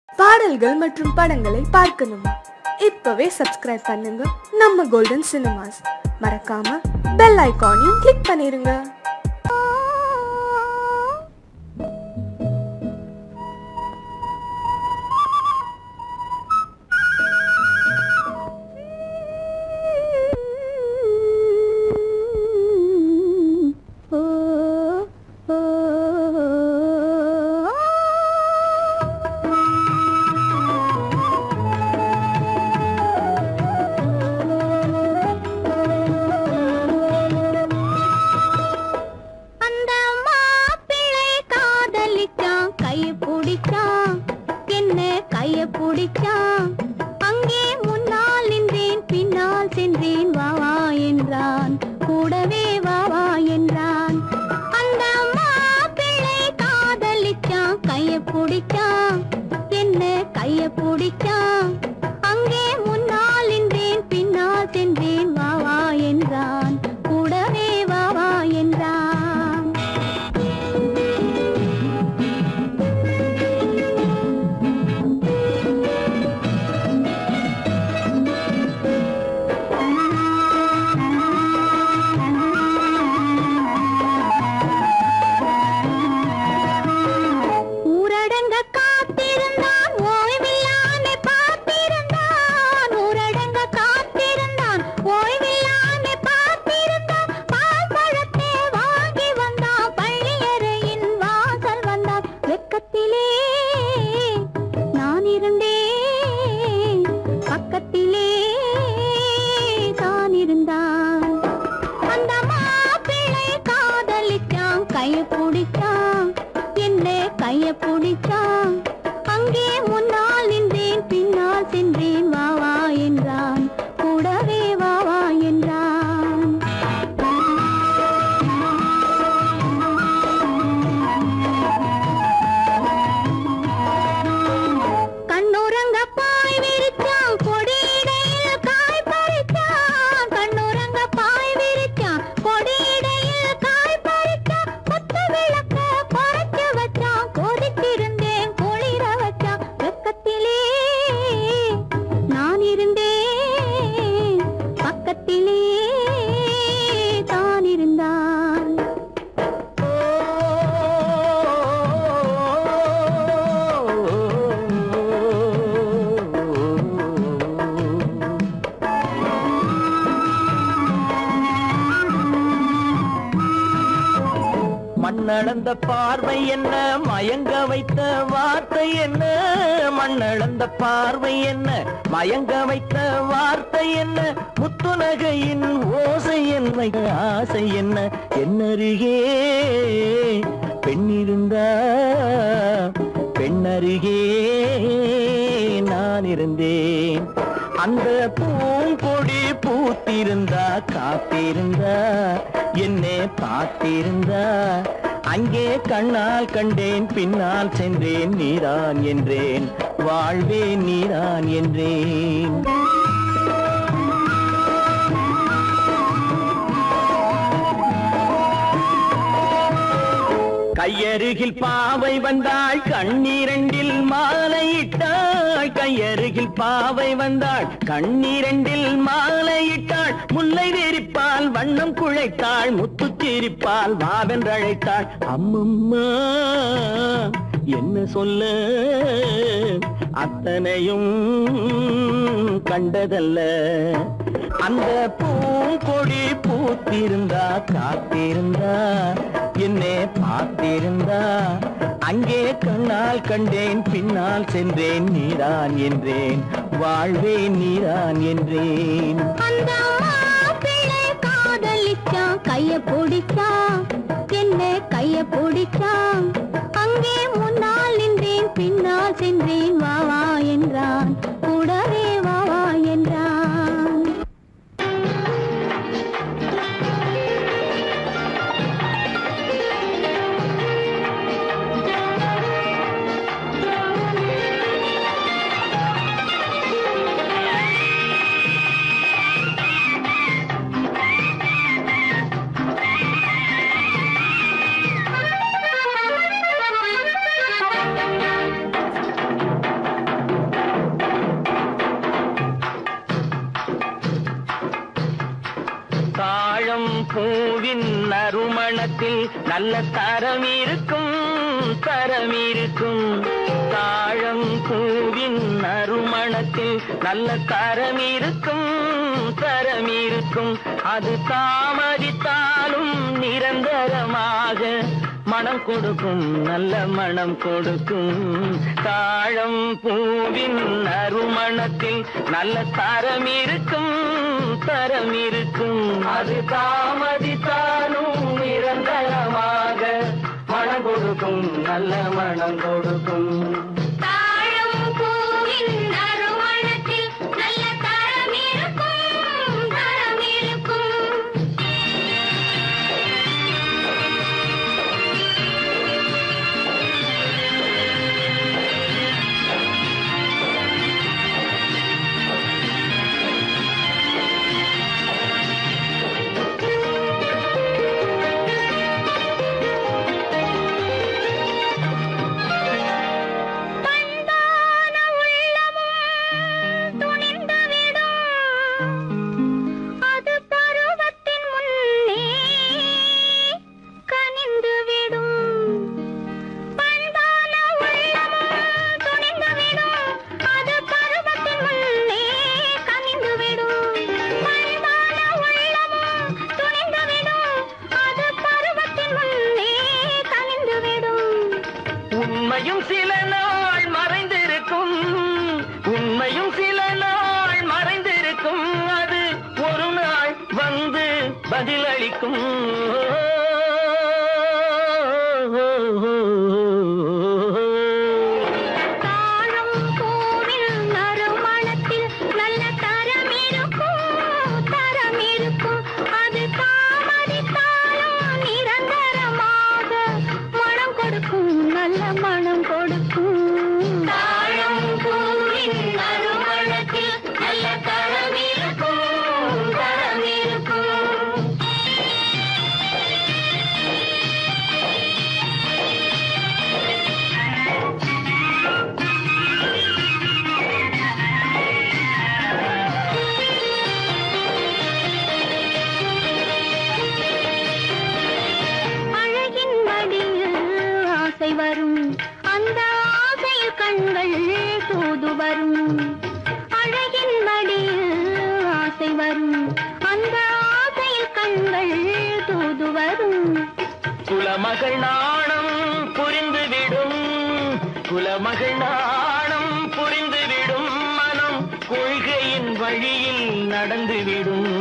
பாடல்கள் மற்றும் படங்களை பார்க்கணுமா இப்பவே சப்ஸ்கிரைப் பண்ணுங்க நம்ம கோல்டன் சினிமாஸ் மறக்காம பெல் ஐகானையும் கிளிக் பண்ணிருங்க அந்த மாப்பிள்ளை காதலிச்சான் கைய பிடிச்சான் என்ன கைய பிடிச்சான் அங்கே முன்னால் நின்றேன் பின்னால் சென்றேன் வா வா என்றான் கூடவே வா வா என்றான் அந்த மாப்பிள்ளை காதலிச்சான் கைய பிடிச்சான் என்ன கைய பிடிச்சான் அங்கே முன்னால் நின்றேன் பின்னால் சென்றேன் வா வா என்றான் கூடவே வா வா என்றான் ஊரடங்க காத்திருந்தான் ஓய்வில்லாமே பார்த்திருந்தான் ஊரடங்க காத்திருந்தான் ஓய்வில்லாமே பார்த்திருந்தான் பால் பழத்தை வாங்கி வந்தான் பள்ளியறையின் வாசல் வந்தான் வெக்கத்திலே நான் இருந்தேன் பக்கத்திலே தான் இருந்தான் அந்த மாப்பிள்ளை காதலிச்சான் கைய பிடிச்சான் என்ன கைய பிடிச்சான் அங்கே முன்னால் நின்றேன் பின்னால் சென்றேன் வா வா என்றான் கூடவே வா வா என்றான் கண்ணுறங்க பாய் விரிச்சான் கொடியிடையில் காய் பறிச்சான் கண்ணுறங்க பாய் விரிச்சான் கொடியிடையில் காய் பறிச்சான் கொத்த விளக்க குறைச்சு வச்சான் கொதித்திருந்தேன் குளிர வச்சான் வெக்கத்திலே நான் இருந்தேன் பக்கத்திலே தான் இருந்தான் மண்ணளந்த பார்வை என்ன மயங்க வைத்த வார்த்தை என்ன மண்ணளந்த பார்வை என்ன மயங்க வைத்த வார்த்தை என்ன முத்துநகையின் ஓசை என்ன ஆசை என்ன என்னருகே பெண்ணிருந்தா பெண்ணருகே நான் இருந்தேன் அந்த பூங்கொடி பூத்திருந்தா காத்திருந்தா என்னை பார்த்திருந்தா அங்கே கண்ணால் கண்டேன் பின்னால் சென்றேன் நீதான் என்றேன் வாழ்வே நீதான் என்றேன் கையருகில் பாவை வந்தாள் கண்ணீரண்டில் மாலையிட்டாள் கையருகில் பாவை வந்தாள் கண்ணீரண்டில் மாலையிட்டாள் முல்லை வெறிப்பால் வண்ணம் குழைத்தாள் முத்து சிரிப்பால் வாவென்றழைத்தாள் அம்மம்மா என்ன சொல்ல அத்தனையும் கண்டதல்ல அந்த பூங்கொடி பூத்திருந்தா காத்திருந்தா என்னை பார்த்திருந்தா அங்கே கண்ணால் கண்டேன் பின்னால் சென்றேன் நீதான் என்றேன் வாழ்வே நீதான் என்றேன் அந்த மாப்பிள்ளை காதலிச்சான் கைய பிடிச்சான் என்ன கைய பிடிச்சான் அங்கே முன்னால் நின்றேன் பின்னால் சென்றேன் வா வா என்றான் கூடவே வா வா என்றான் நறுமணத்தில் நல்ல தரம் இருக்கும் தரம் இருக்கும் தாழம் பூவின் நறுமணத்தில் நல்ல தரம் இருக்கும் தரம் இருக்கும் அது தாமதித்தாலும் நிரந்தரமாக மனம் கொடுக்கும் நல்ல மனம் கொடுக்கும் தாழம் பூவின் நறுமணத்தில் நல்ல தரம் இருக்கும் தரம் இருக்கும் அது தாமதித்தாலும் நிரந்தரமாக மனம் கொடுக்கும் நல்ல மனம் கொடுக்கும் தாழம் பூவின் நறுமணத்தில் நல்ல தரம் இருக்கும் தரம் இருக்கும் பண்பான உள்ளமும் துணிந்துவிடும் அது பருவத்தின் முன்னே கனிந்துவிடும் பண்பான உள்ளமும் துணிந்துவிடும் அது பருவத்தின் முன்னே கனிந்துவிடும் பண்பான உள்ளமும் துணிந்துவிடும் அது பருவத்தின் முன்னே கனிந்துவிடும் உண்மையும் சில நாள் மறைந்திருக்கும் உண்மையும் சில நாள் மறைந்திருக்கும் அது ஒரு நாள் வந்து பதிலளிக்கும் தாழம் பூவில் நறுமணத்தில் நல்ல தரம் இருக்கும் தரம் இருக்கும் அது தாமதித்தாலும் நிரந்தரமாக மனம் கொடுக்கும் நல்ல மனம் கொடுக்கும் தாழம் பூவின் நறுமணத்தில் நல்ல தரம் இருக்கும் தரம் இருக்கும் அழகின் மடியில் ஆசை வரும் அந்த ஆசையில் கண்கள் தூது வரும் அழகின் மடியில் ஆசை வரும் அந்த ஆசையில் கண்கள் தூது வரும் குலமகள் நாணம் புரிந்துவிடும் குலமகள் நாணம் புரிந்துவிடும் மனம் கொள்கையின் வழியில் நடந்துவிடும்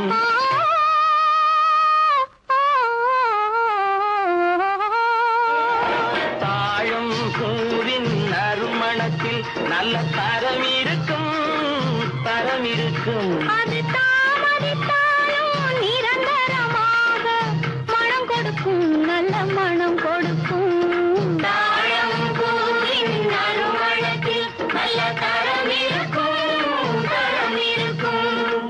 தாழம் பூவின் நறுமணத்தில் நல்ல தரம் இருக்கும் தரம் இருக்கும் அது தாமதித்தாலும் நிரந்தரமாக மனம் கொடுக்கும் நல்ல மனம் கொடுக்கும் தாழம் பூவின் நறுமணத்தில் நல்ல தரம் இருக்கும் தரம் இருக்கும்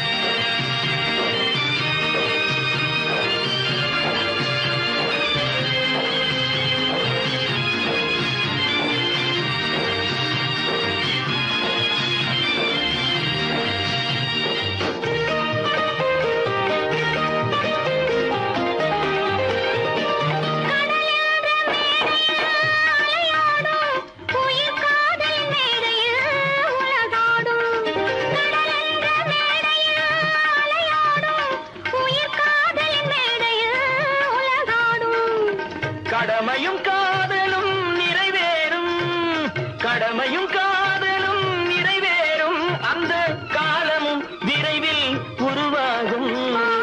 அலையாடும் உயிர் காதல் மேடையில் உலகாடும் கடலென்ற மேடையில் அலையாடும் உயிர் காதல் மேடையில் உலகாடும் கடமையும் காதலும் நிறைவேறும் கடமையும் காதலும் நிறைவேறும் அந்த காலமும் விரைவில் உருவாகும்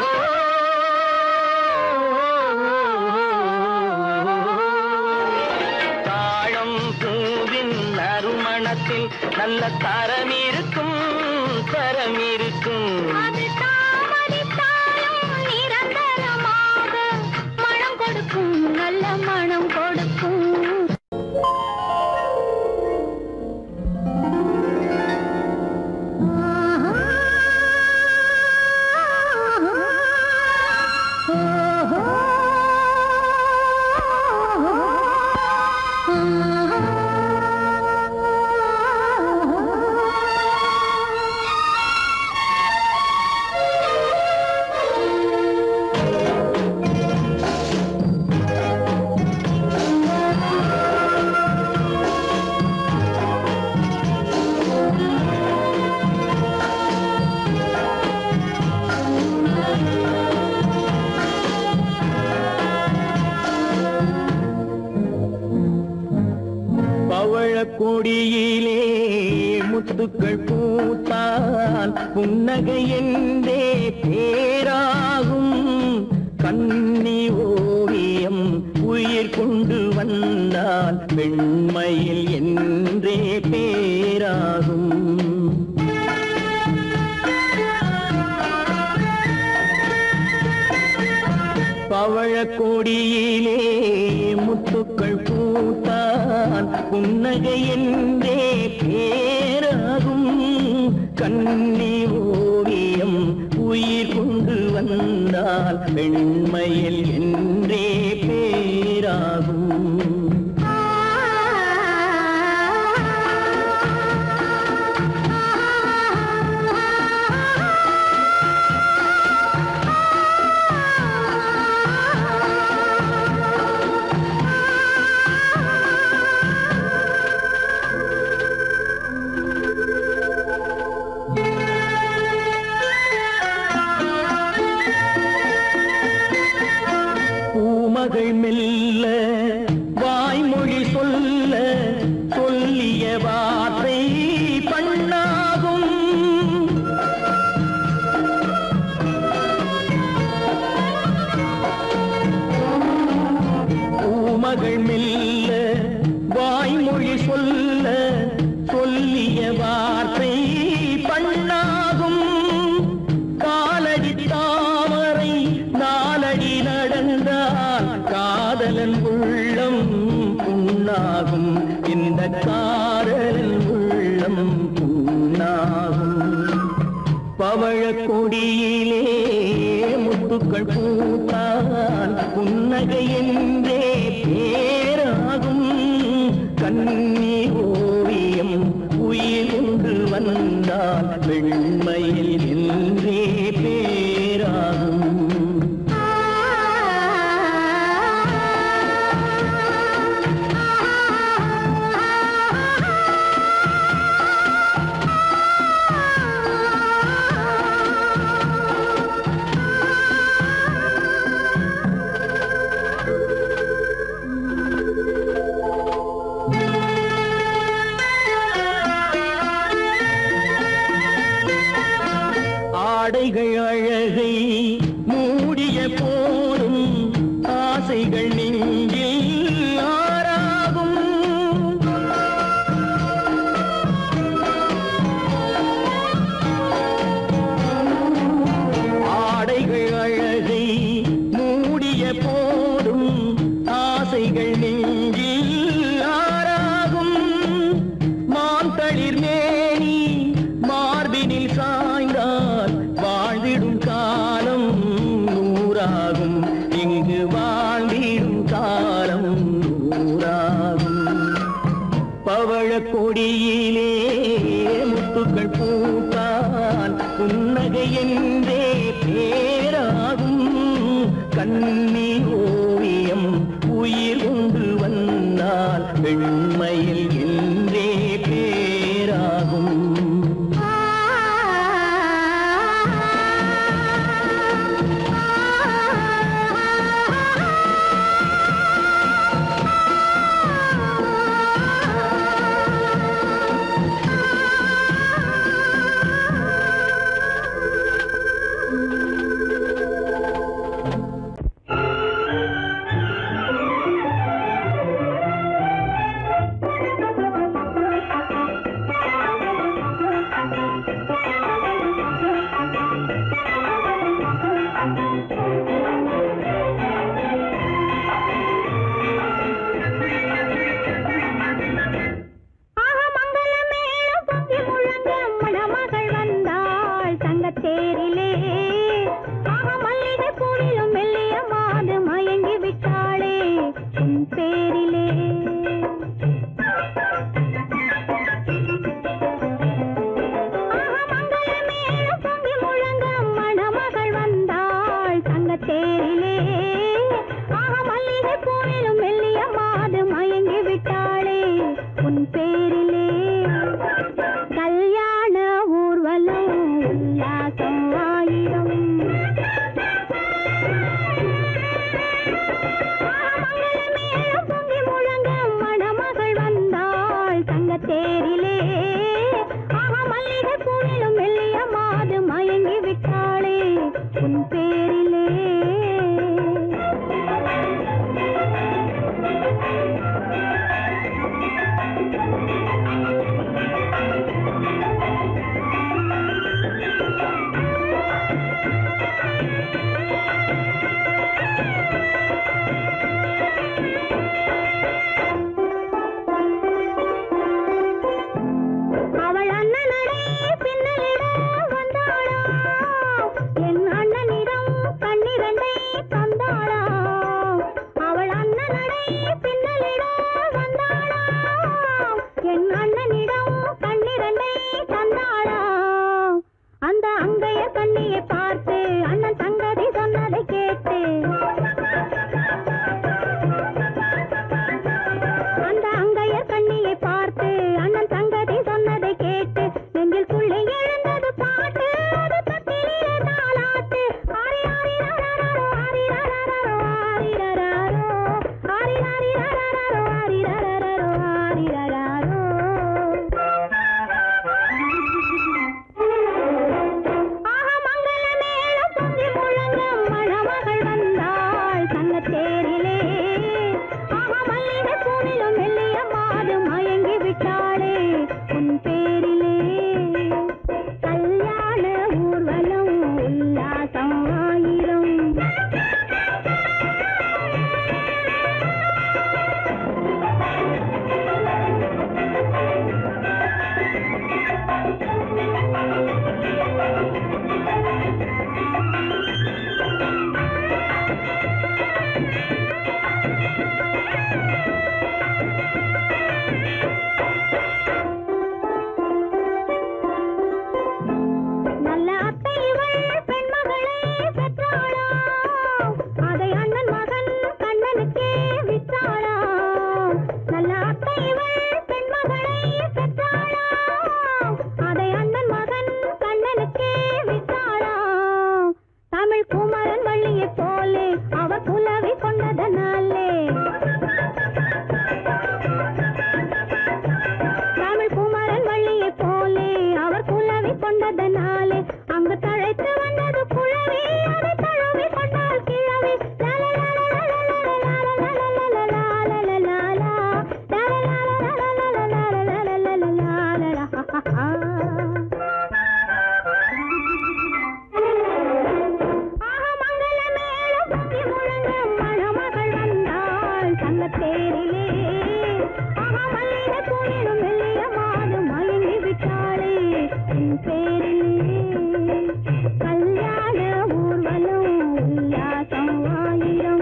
தாழம் பூவின் நறுமணத்தில் நல்ல தரம் இருக்கும் தரம் இருக்கும் அது தாமதித்தாலும் நிரந்தரமாக மனம் கொடுக்கும் நல்ல மனம் கொடுக்கும் முத்துக்கள் பூத்தால் புன்னகை என்றே பேராகும் கண்ணி ஓவியம் உயிர் கொண்டு வந்தால் வெண்மையில் என்றே பேராகும் பவழ கொடியிலே முத்துக்கள் பூத்தான் புன்னகை என்றே பேராகும் கண்ணி ஓவியம் உயிர் கொண்டு வந்தால் பெண்மையில் என்றே பேராகும் பூமகள் மெல்ல வாய்மொழி சொல்ல சொல்லிய வார்த்தை பண்ணாகும் பூமகள் மெல்ல வாய்மொழி சொல்ல சொல்லிய வார்த்தை பண்ணாகும் காலடி தாமரை நாலடி நடந்தால் காதலன் உள்ளம் புண்ணாகும் இந்த காதலன் உள்ளம் புண்ணாகும் பவழ கொடியிலே முத்துக்கள் பூத்தான் புன்னகை என்றே பேராகும் கண்ணி ஓவியம் உயிர் கொண்டு வந்தால் வெண்மையில் என்றே பேராகும் ஆடைகள் அழகை மூடிய போதும் ஆசைகள் நெஞ்சில் ஆறாகும் ஆடைகள் அழகை மூடிய போதும் ஆசைகள் நெஞ்சில் ஆறாகும் மாந்தளிர் மேனி மார்பினில் சாய்ந்தால் வாழ்ந்திடும் காலம் நூறாகும் இங்கு வாழ்ந்திடும் காலம் நூறாகும் பவழ கொடியிலே முத்துக்கள் பூத்தான் புன்னகை என்றே பேராகும் கண்ணி ஓவியம் உயிர் கொண்டு வந்தால் வெண்மையில் என்றே பேராகும் வந்ததனாலே அங்கு தழைத்து வந்தது குழவி அதை தழுவி கொண்டால் கிழவி மணமகள் வந்தாள் தங்கத்தேரிலே மல்லிகை பூவிலும் மெல்லிய மாது மயங்கி விட்டாளே என் பேரிலே கல்யாண ஊர்வலம் உல்லாசம் ஆயிரம்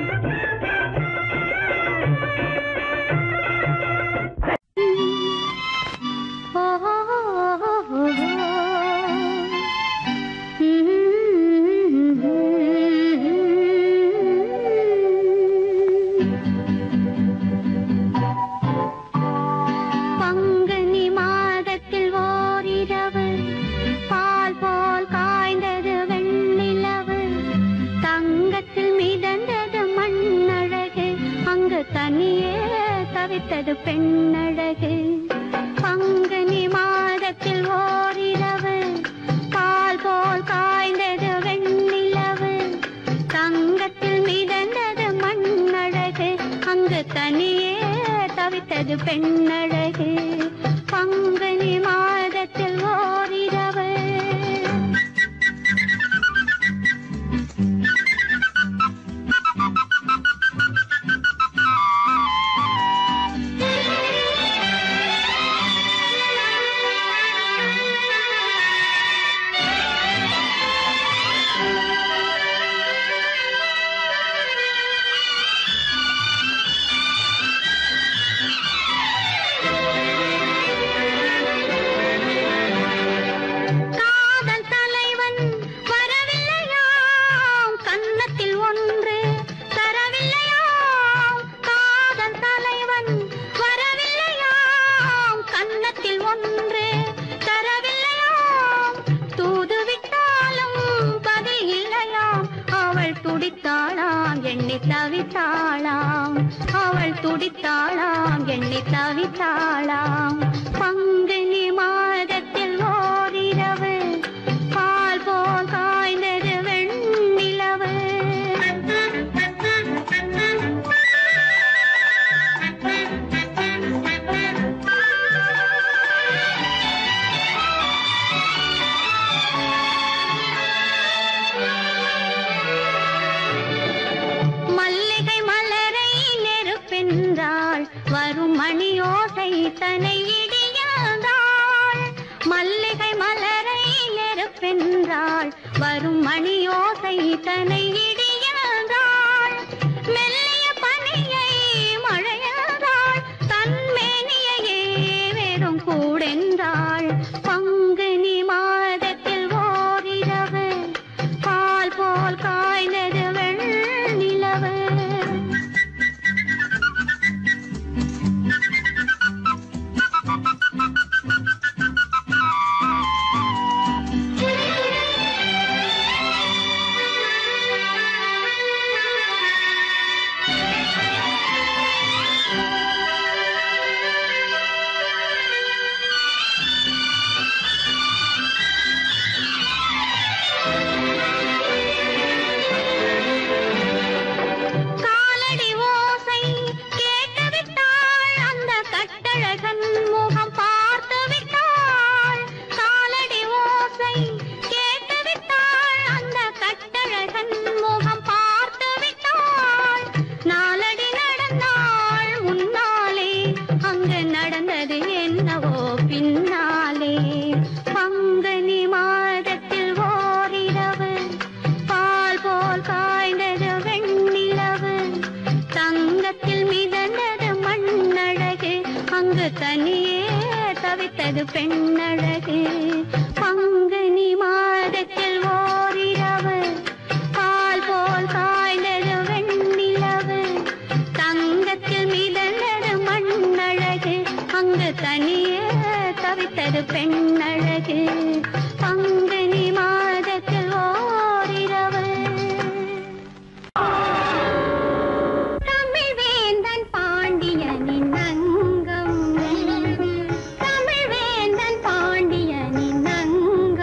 பங்குனி மாதத்தில் ஓரிரவு பால் போல் காய்ந்தது வெண்ணிலவு தங்கத்தில் மிதந்தது மண்ணழகு அங்கு தனியே தவித்தது பெண்ணழகு பங்குனி மாதத்தில் ஓரிரவு பால் போல் காய்ந்தது வெண்ணிலவு தங்கத்தில் மிதந்தது மண்ணழகு அங்கு தனியே தவித்தது பெண்ணழகு பங்குனி மாதத்தில் ஓரிரவு காதல் தலைவன் வரவில்லையாம் கன்னத்தில் ஒன்று தரவில்லையாம் காதல் தலைவன் வரவில்லையாம் கன்னத்தில் ஒன்று தரவில்லையாம் தூது விட்டாலும் பதில் இல்லையாம் அவள் துடித்தாளாம் எண்ணி தவித்தாளாம் அவள் துடித்தாளாம் எண்ணி தவித்தாளாம் பங்குனி மாதத்தில் ஓரிரவு பால் போல் காய்ந்தது வெண்ணிலவு மல்லிகை மலரை நெருப்பென்றாள் வரும் மணியோசை தனை இடியாதாள் மல்லிகை மலரை நெருப்பென்றாள் வரும் மணியோசை தனை இடியாதாள் மெல்லிய பனியை மழையாதாள் தன்மேனியையே வெறும் கூடென்றாள் பங்குனி மாதத்தில் ஓரிரவு பால் போல் காய்ந்தது வெண்ணிலவு காலடி ஓசை கேட்டுவிட்டாள் அந்த கட்டழகன் முகம் பார்த்து விட்டாள் காலடி ஓசை கேட்டுவிட்டாள் அந்த கட்டழகன் முகம் பார்த்து விட்டாள் நாலடி நடந்தாள் முன்னாலே அங்கு நடந்தது என்னவோ பின்னாலே பங்குனி மாதத்தில் ஓரிரவு பால் போல் காய்ந்தது வெண்ணிலவு தங்கத்தில் மிதந்தது மண்ணழகு அங்கு தனியே தவித்தது பெண்ணழகு பங்குனி மாதத்தில் ஓரிரவு பால் போல் காய்ந்தது வெண்ணிலவு தங்கத்தில் மிதந்தது மண்ணழகு அங்கு தனியே தவித்தது பெண்ணழகு பங்குனி மாதத்தில் ஓரிரவு தமிழ் வேந்தன் பாண்டியனின் அங்கம் தமிழ் வேந்தன் பாண்டியனின் அங்கம்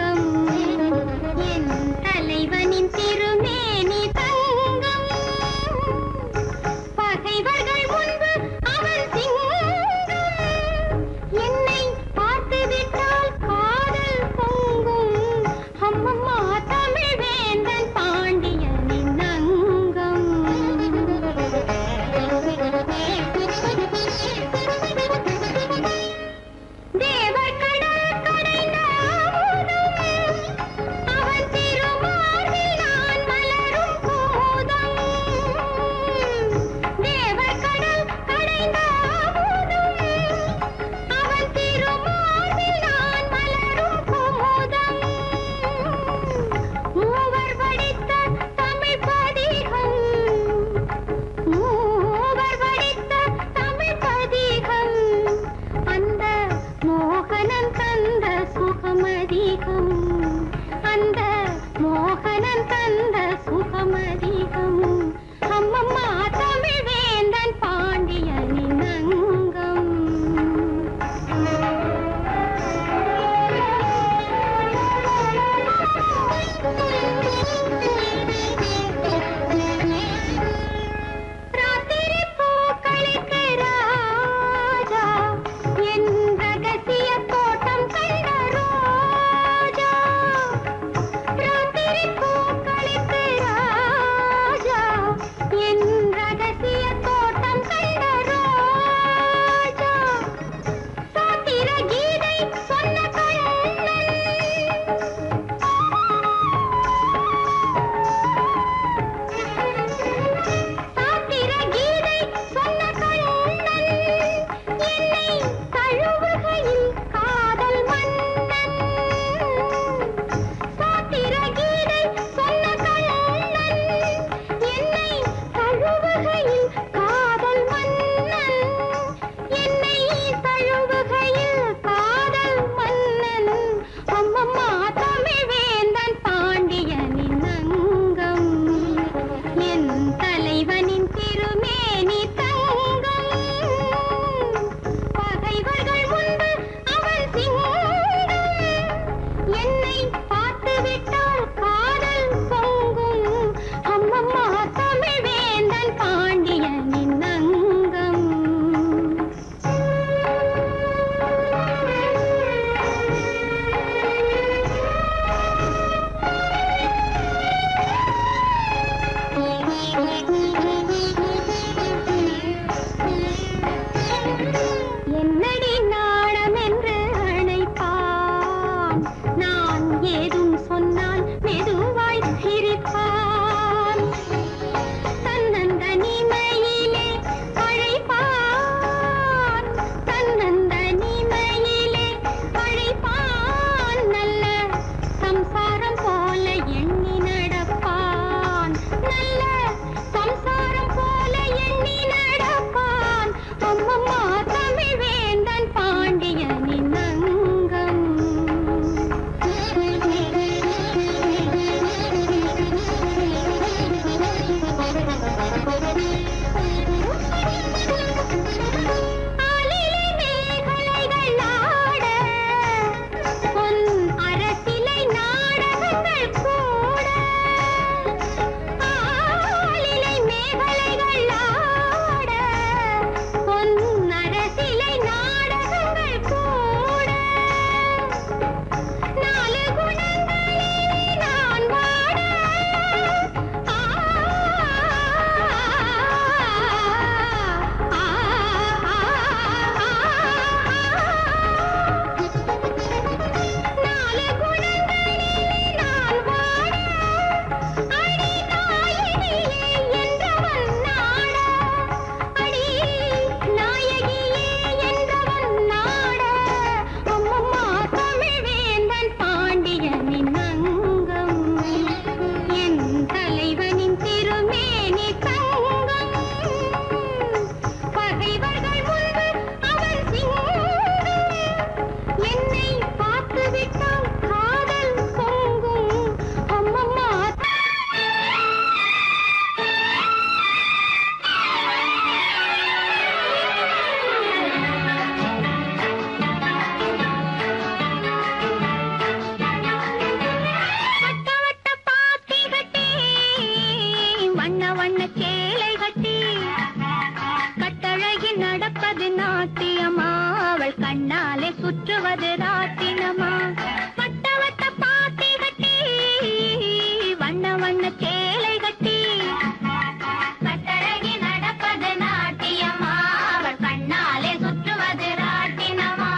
ராட்டினமா வட்ட வட்ட பாத்தி கட்டி வண்ண வண்ண சேலை கட்டி கட்டழகி நடப்பது நாட்டியமா அவள் கண்ணாலே சுற்றுவது ராட்டினமா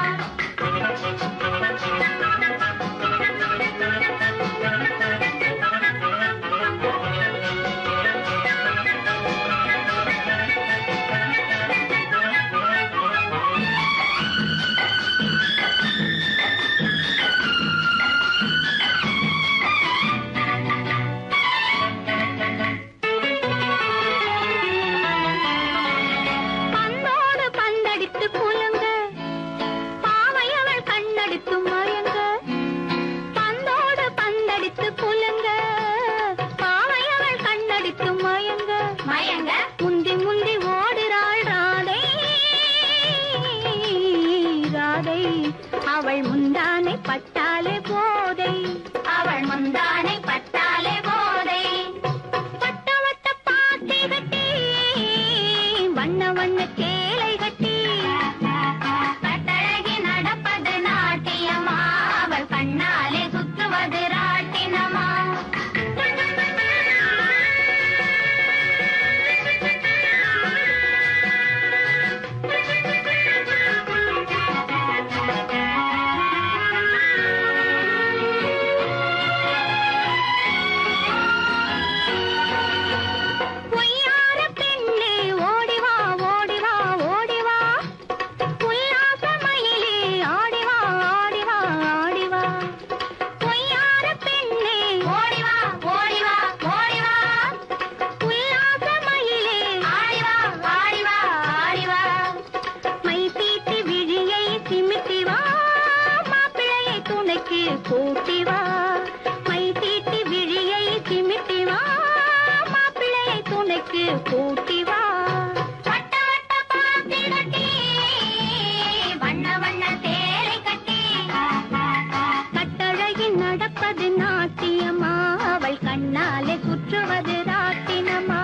பந்தோடு பந்தடித்து குலுங்க பாவை அவள் கண்ணடித்து மயங்க பந்தோடு பந்தடித்து குலுங்க பாவை அவள் கண்ணடித்து மயங்க மயங்க முந்தி முந்தி ஓடுறாள் ராதை ராதை அவள் முந்தானை பட்டாலே போதை அவள் முந்தானை பட்டாலே போதை வட்ட வட்ட பாத்தி கட்டி வண்ண வண்ண சேலை கட்டி கட்டழகி நடப்பது நாட்டியமா அவள் கண்ணாலே சுற்றுவது ராட்டினமா பொய்யார பெண்ணே ஓடிவா ஓடிவா ஓடிவா உல்லாச மயிலே ஆடிவா ஆடிவா ஆடிவா பொய்யார பெண்ணே ஓடிவா ஓடிவா ஓடிவா உல்லாச மயிலே ஆடிவா ஆடிவா ஆடிவா மை தீட்டி விழியை சிமிட்டி வா மாப்பிள்ளையை துணைக்கு கூட்டி வா மை தீட்டி விழியை சிமிட்டி வா மாப்பிள்ளையை துணைக்கு கூட்டி வா வட்ட வட்ட பாத்தி கட்டி வண்ண வண்ண சேலை கட்டி கட்டழகி நடப்பது நாட்டியமா அவள் கண்ணாலே சுற்றுவது ராட்டினமா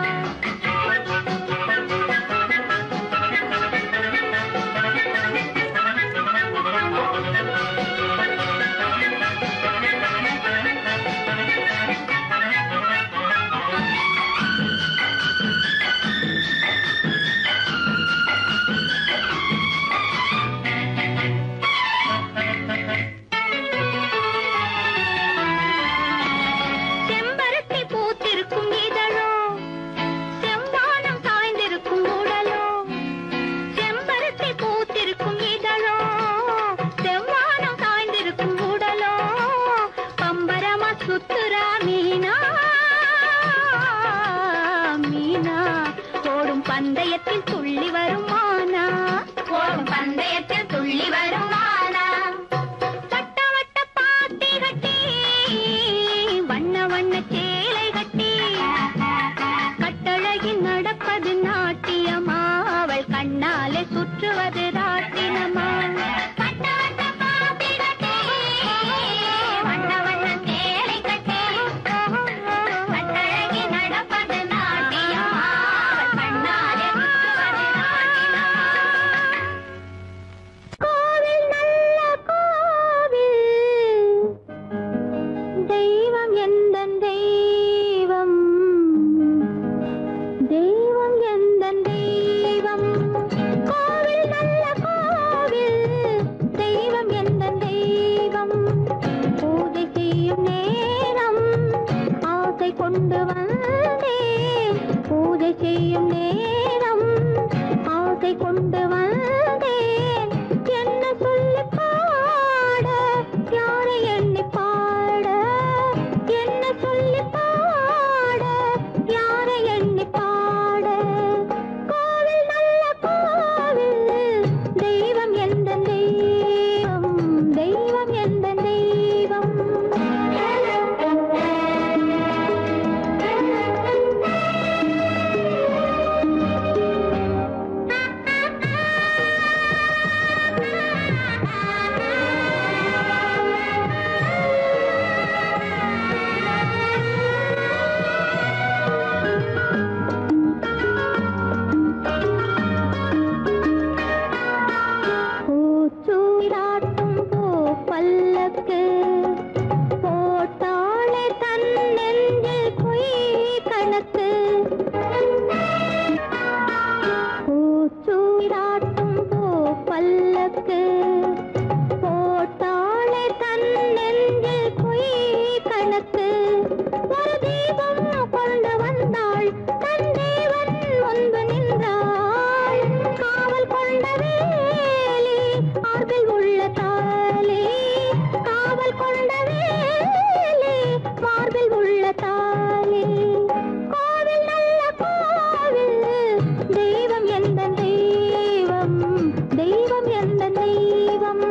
பல்லக்கு போட்டாளே தன் நெஞ்சில் பொய் கணக்கு பூச்சூடாட்டும் பூ பல்லக்கு போட்டாளே தன் நெஞ்சில் பொய் கணக்கு ஒரு தீபம் கொண்டு வந்தாள் தன் தேவன் முன்பு நின்றாள் காவல் கொண்ட வேலி மார்பில் உள்ள தாலி காவல் கொண்ட வேலி மார்பில் உள்ள தாலி கோவில் நல்ல கோவில் தெய்வம் எந்த தெய்வம் தெய்வம் எந்த தெய்வம்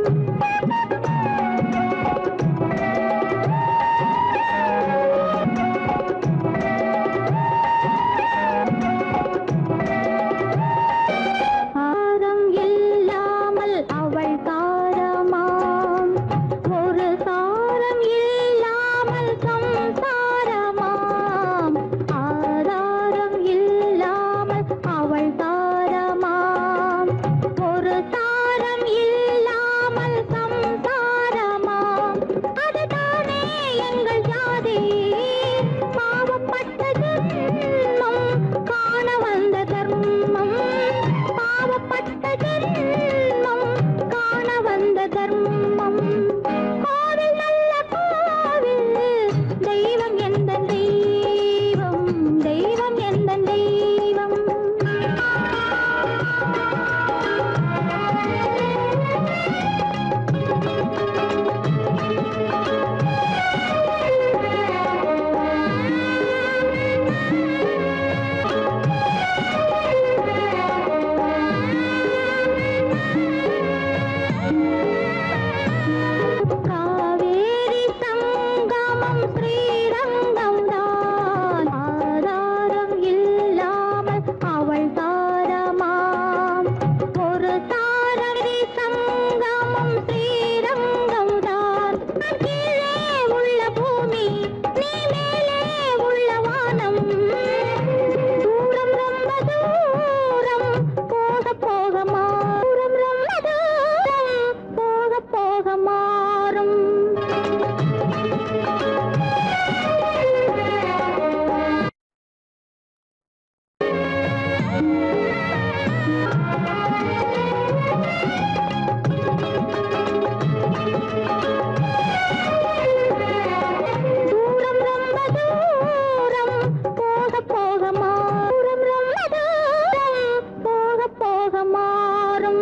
ஆரம் இல்லாமல் அவள் தாரமாம் ஒரு சாரம் இல்லாமல் சம்சாரமாம் ஆதாரம் இல்லாமல் அவள் தாரமாம் ஒரு சாரம் இல்லாமல் சம்சாரமாம் அதுதானே எங்கள் ஜாதி பாவப்பட்ட ஜென்மம் காண வந்த தர்மம் பாவப்பட்ட ஜென்மம் காண வந்த தர்மம் கோவில் நல்ல கோவில் தெய்வம் எந்த தெய்வம் தெய்வம் எந்த தெய்வம் காவேரி சங்கமம் ஸ்ரீரங்கம் தான் ஆதாரம் இல்லாமல் அவள் தாரமாம் ஒரு தாரரி சங்கமம் ஸ்ரீரங்கம் தான் கீழே உள்ள பூமி நீ மேலே உள்ள வானம் தூரம் ரொம்ப தூரம் போக போக மாறும் ரொம்ப தூரம் போக போக மாறும் தூரம் ரொம்ப தூரம் போக போக மாறும் ரொம்ப தூரம் போக போக மாறும்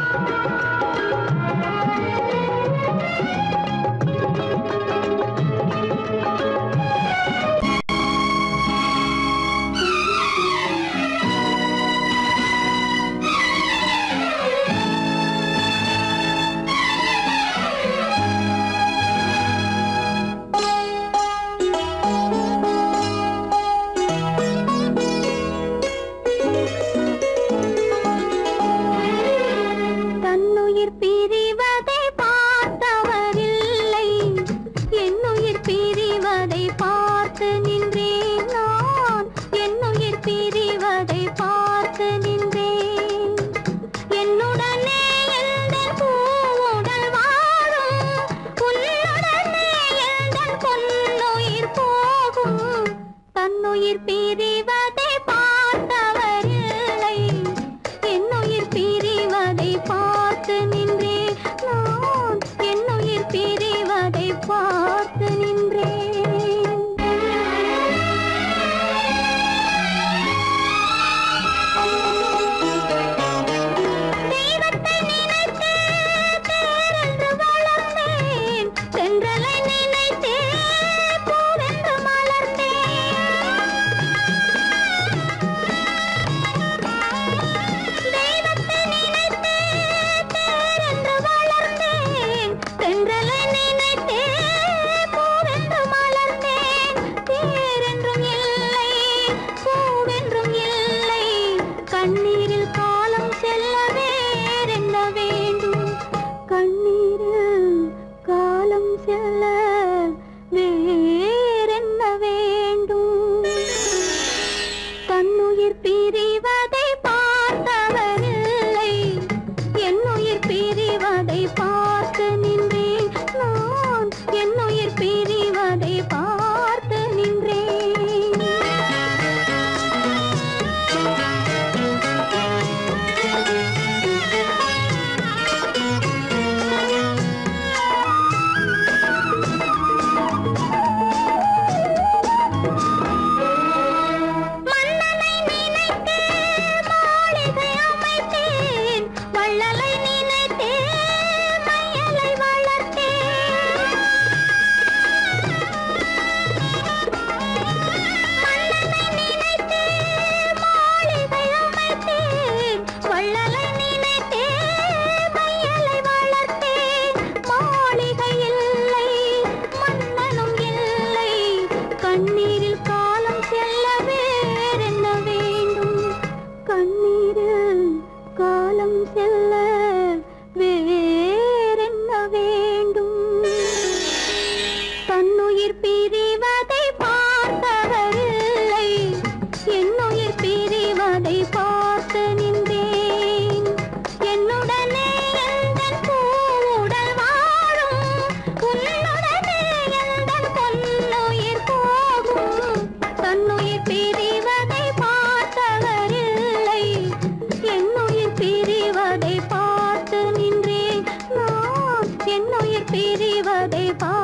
தன்னுயிர் பிரிவதை பார்த்தவரில்லை என்னுயிர் பிரிவதை பார்த்து நின்றேன் நான் என்னுயிர் பிரிவதை பார்த்து நின்றேன் என்னுடனே எந்தன் பூவுடல் வாழும் உன்னுடனே எந்தன் பொன்னுயிர் போகும் தன்னுயிர் பிரிவதை பார்த்தவரில்லை என்னுயிர் பிரிவதை பார்த்து நின்றேன் நான் என்னுயிர் பிரிவதை பார்த்து நின்றேன் தெய்வத்தை நினைத்து தேரென்று வளர்ந்தேன் தென்றலை நினைத்தே பூவென்று மலர்ந்தேன் வருவதை பார்